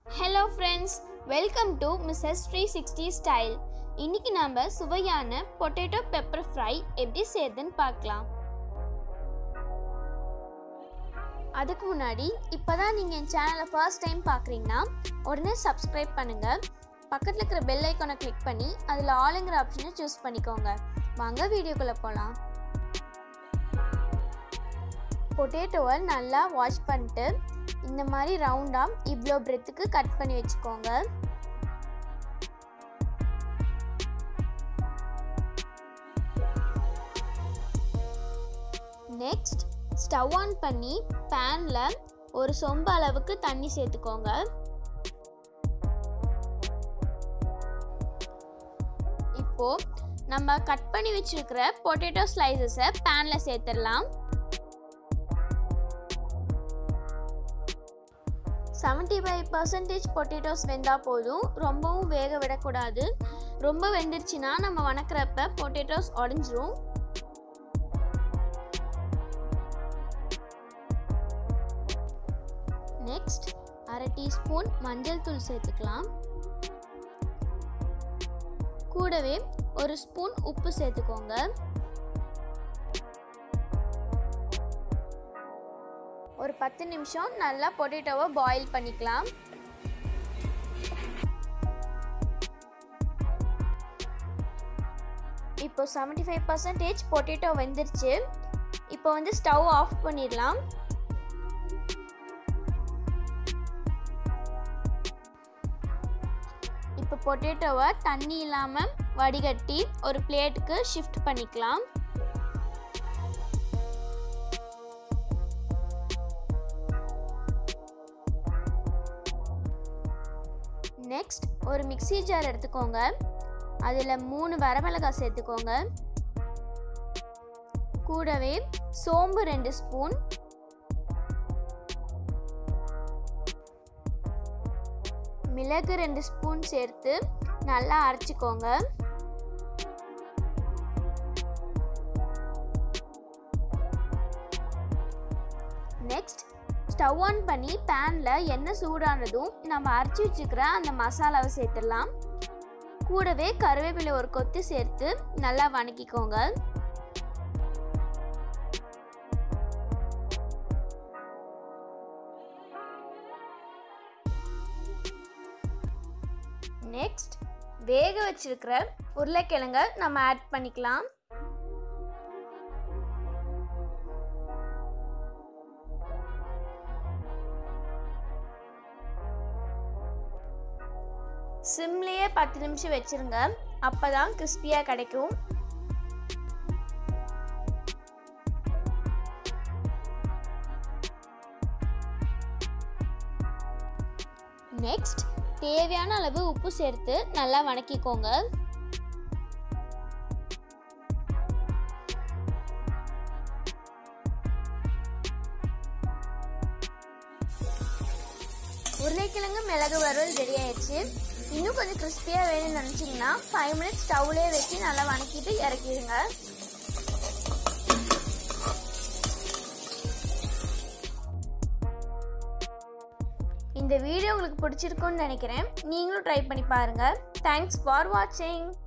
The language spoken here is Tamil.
hello friends welcome to Mrs three sixty style இன்னைக்கு நம்ம சுவையான பொட்டேட்டோ பெப்பர் ஃப்ரை எப்படி செய்யறதுன்னு பார்க்கலாம் அதுக்கு முன்னாடி இப்போ தான் நீங்கள் என் சேனலை ஃபர்ஸ்ட் டைம் பார்க்குறீங்கன்னா உடனே சப்ஸ்கிரைப் பண்ணுங்கள் பக்கத்தில் இருக்கிற பெல் ஐக்கானை கிளிக் பண்ணி அதில் ஆளுங்கிற ஆப்ஷனை சூஸ் பண்ணிக்கோங்க வாங்க வீடியோக்குள்ளே போகலாம் பொட்டேட்டோவை நல்லா வாஷ் பண்ணிட்டு இந்த மாதிரி ரவுண்டாக இவ்வளோ பிரெத்துக்கு கட் பண்ணி வச்சுக்கோங்க நெக்ஸ்ட் ஸ்டவ் ஆன் பண்ணி பேனில் ஒரு சொம்பு அளவுக்கு தண்ணி சேர்த்துக்கோங்க இப்போ நம்ம கட் பண்ணி வச்சிருக்கிற பொட்டேட்டோ ஸ்லைசஸை பேனில் சேர்த்துடலாம் செவன்ட்டி ஃபைவ் பர்சன்டேஜ் பொட்டேட்டோஸ் வெந்தால் போதும் ரொம்பவும் வேக விடக்கூடாது ரொம்ப வெந்துருச்சுன்னா நம்ம வணக்கிறப்ப பொட்டேட்டோஸ் உடஞ்சிரும் நெக்ஸ்ட் அரை டீஸ்பூன் மஞ்சள் தூள் சேர்த்துக்கலாம் கூடவே ஒரு ஸ்பூன் உப்பு சேர்த்துக்கோங்க ஒரு பத்து நிமிஷம் நல்லா பொட்டேட்டோவை பாயில் பண்ணிக்கலாம் இப்போ செவன்டி ஃபைவ் பர்சன்டேஜ் பொட்டேட்டோ வெந்துருச்சு இப்போ வந்து ஸ்டவ் ஆஃப் பண்ணிடலாம் இப்போ பொட்டேட்டோவை தண்ணி இல்லாமல் வடிகட்டி ஒரு பிளேட்டுக்கு ஷிஃப்ட் பண்ணிக்கலாம் நெக்ஸ்ட் ஒரு மிக்சி ஜார் எடுத்துக்கோங்க அதில் மூணு வரமிளகாய் சேர்த்துக்கோங்க கூடவே சோம்பு ரெண்டு ஸ்பூன் மிளகு ரெண்டு ஸ்பூன் சேர்த்து நல்லா அரைச்சிக்கோங்க நெக்ஸ்ட் ஸ்டவ் ஆன் பண்ணி பேனில் எண்ணெய் சூடானதும் நம்ம அரைச்சி வச்சுக்கிற அந்த மசாலாவை சேர்த்துடலாம் கூடவே கருவேப்பிலை ஒரு கொத்து சேர்த்து நல்லா வணக்கிக்கோங்க நெக்ஸ்ட் வேக வச்சிருக்கிற உருளைக்கிழங்க நம்ம ஆட் பண்ணிக்கலாம் சிம்லேயே பத்து நிமிஷம் வச்சுருங்க அப்போ தான் கிறிஸ்பியாக கிடைக்கும் நெக்ஸ்ட் தேவையான அளவு உப்பு சேர்த்து நல்லா வணக்கிக்கோங்க உருளைக்கிழங்கு மிளகு வறுவல் ரெடி ஆயிடுச்சு இன்னும் கொஞ்சம் கிறிஸ்பியாக வேணும்னு நினச்சிங்கன்னா ஃபைவ் மினிட்ஸ் ஸ்டவ்லேயே வச்சு நல்லா வணக்கிட்டு இறக்கிடுங்க இந்த வீடியோ உங்களுக்கு பிடிச்சிருக்குன்னு நினைக்கிறேன் நீங்களும் ட்ரை பண்ணி பாருங்கள் தேங்க்ஸ் ஃபார் வாட்சிங்